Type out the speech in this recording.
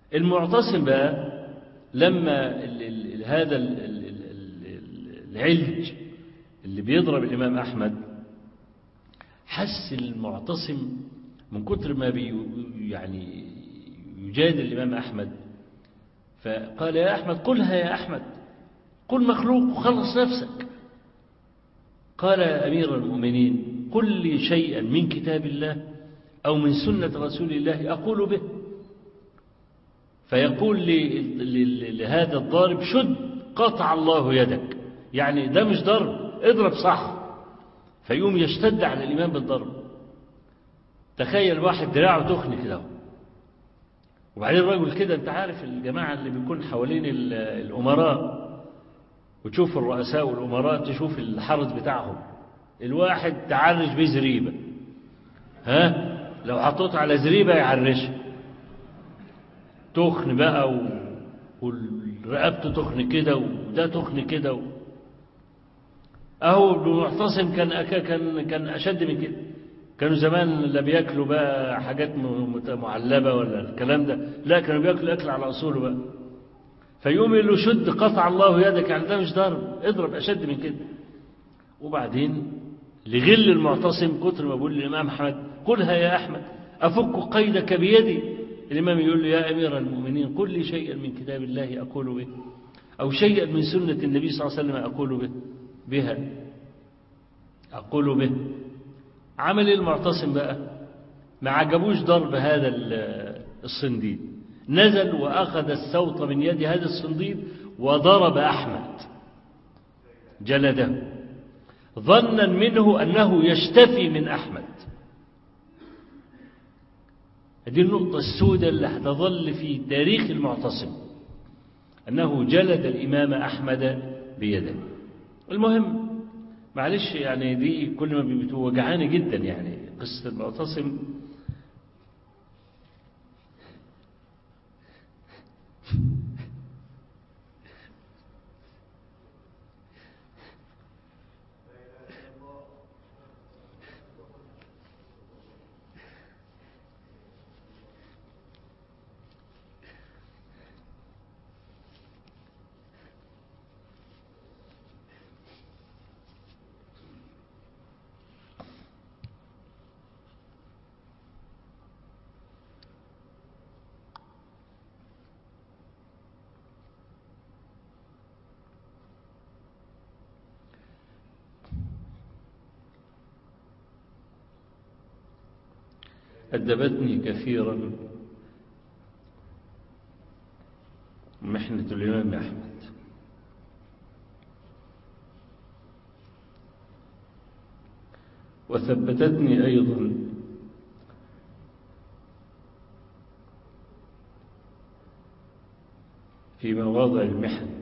المعتصم بقى لما ال ال هذا ال ال ال العلج اللي بيضرب الإمام أحمد حس المعتصم من كتر ما بي يعني يجادل الإمام أحمد فقال يا أحمد قلها يا أحمد قل مخلوق وخلص نفسك قال يا أمير المؤمنين قل لي شيئا من كتاب الله أو من سنة رسول الله أقول به فيقول لهذا الضارب شد قطع الله يدك يعني ده مش ضرب اضرب صح فيقوم يشتد على الإمام بالضرب تخيل واحد دراعه تخن كده وبعدين الراجل كده انت عارف الجماعة اللي بيكون حوالين الأمراء وتشوف الرؤساء والأمراء تشوف الحرس بتاعهم الواحد تعرج بيه زريبة ها لو حطيته على زريبة يعرشها تخن بقى و... ورقبته تخن كده وده تخن كده و... اهو ابن معتصم كان كان كان اشد من كده كانوا زمان لا بياكلوا بقى حاجات معلبه ولا الكلام ده لا كانوا بياكلوا اكل على اصوله بقى فيقوم يقول له شد قطع الله يدك يعني ده مش ضرب اضرب اشد من كده وبعدين لغل المعتصم كتر ما بيقول للامام احمد قلها يا احمد افك قيدك بيدي الامام يقول له يا امير المؤمنين قل لي شيئا من كتاب الله اقول به او شيئا من سنه النبي صلى الله عليه وسلم اقول به بها أقول به عمل المعتصم بقى ما عجبوش ضرب هذا الصنديد نزل وأخذ السوط من يد هذا الصنديد وضرب أحمد جلده ظنا منه أنه يشتفي من أحمد هذه النقطة السوداء اللي هتظل في تاريخ المعتصم أنه جلد الإمام أحمد بيده المهم معلش يعني دي كل ما بتوجعاني جدا يعني قصة المعتصم أدبتني كثيرا محنة الإمام أحمد وثبتتني أيضا في مواضع المحن